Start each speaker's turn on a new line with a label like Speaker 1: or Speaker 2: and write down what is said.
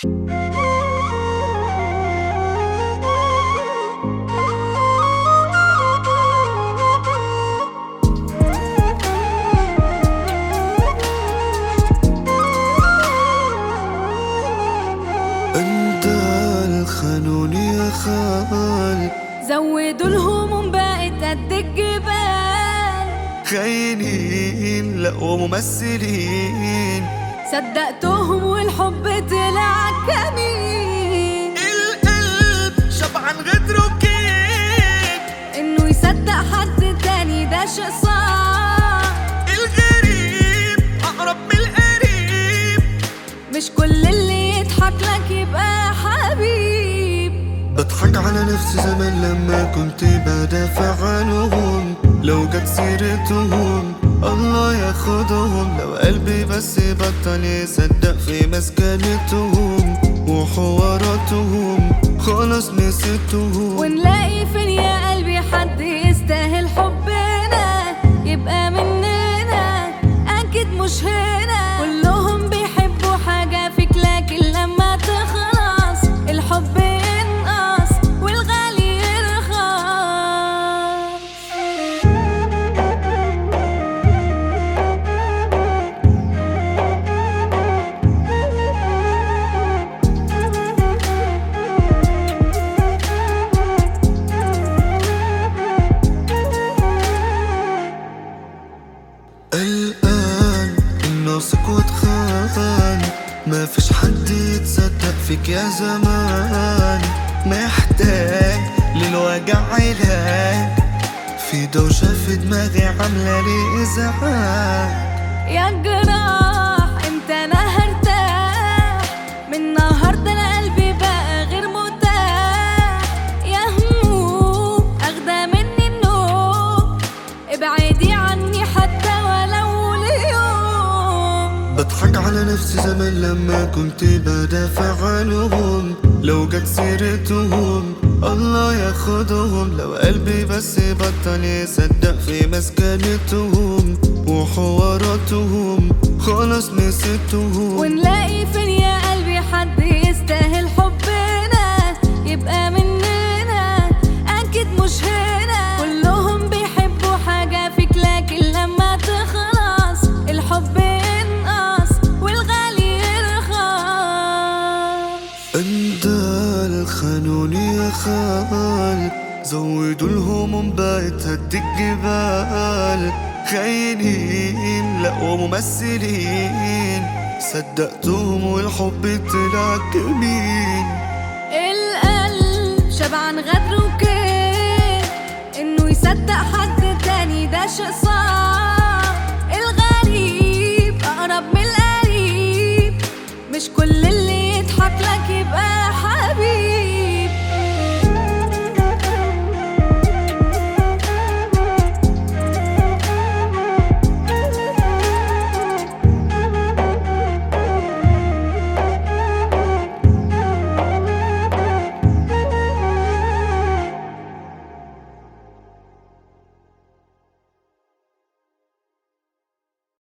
Speaker 1: انت الخانون يا خال
Speaker 2: زودوا الهموم بقت قد الجبال
Speaker 1: خاينين لا وممثلين
Speaker 2: صدقتهم والحب طلع كمين
Speaker 1: القلب شبعان غدر وكيد
Speaker 2: انه يصدق حد تاني ده شيء صعب
Speaker 1: الغريب اقرب من القريب
Speaker 2: مش كل اللي يضحك لك يبقى حبيب
Speaker 1: بضحك على نفسي زمان لما كنت بدافع عنهم لو جت سيرتهم الله ياخدهم لو قلبي بس بطل يصدق في مسكنتهم وحواراتهم خلاص نسيتهم
Speaker 2: ونلاقي فين يا قلبي حد يستاهل حبنا يبقى مننا اكيد مش هنا كلهم بيحبوا حاجة فيك لكن لما تخلص الحب ينقص والغالي يرخص
Speaker 1: الآن الناصك واتخان ما فيش حد يتصدق فيك يا زمان محتاج للوجع علاج في دوشة في دماغي عاملة لي إزعاج
Speaker 2: يا جراح امتى انا هرتاح من النهارده انا قلبي بقى غير متاح يا هموم اخدة مني النوم ابعدي عني حتى ولو ليوم
Speaker 1: بضحك على نفسي زمان لما كنت بدافع عنهم لو جت سيرتهم الله ياخدهم لو قلبي بس بطل يصدق في مسكنتهم وحواراتهم خلاص نسيتهم
Speaker 2: ونلاقي فين يا قلبي حد يستاهل حبنا يبقى مننا اكيد مش هنا كلهم بيحبوا حاجة فيك لكن لما تخلص الحب ينقص والغالي يرخص
Speaker 1: انت الخانون يا خال زودوا الهموم بقت هد الجبال خاينين لا وممثلين صدقتهم والحب طلع كمين
Speaker 2: القلب شبعان غدر وكيد انه يصدق حد تاني ده شيء صعب الغريب اقرب من القريب مش كل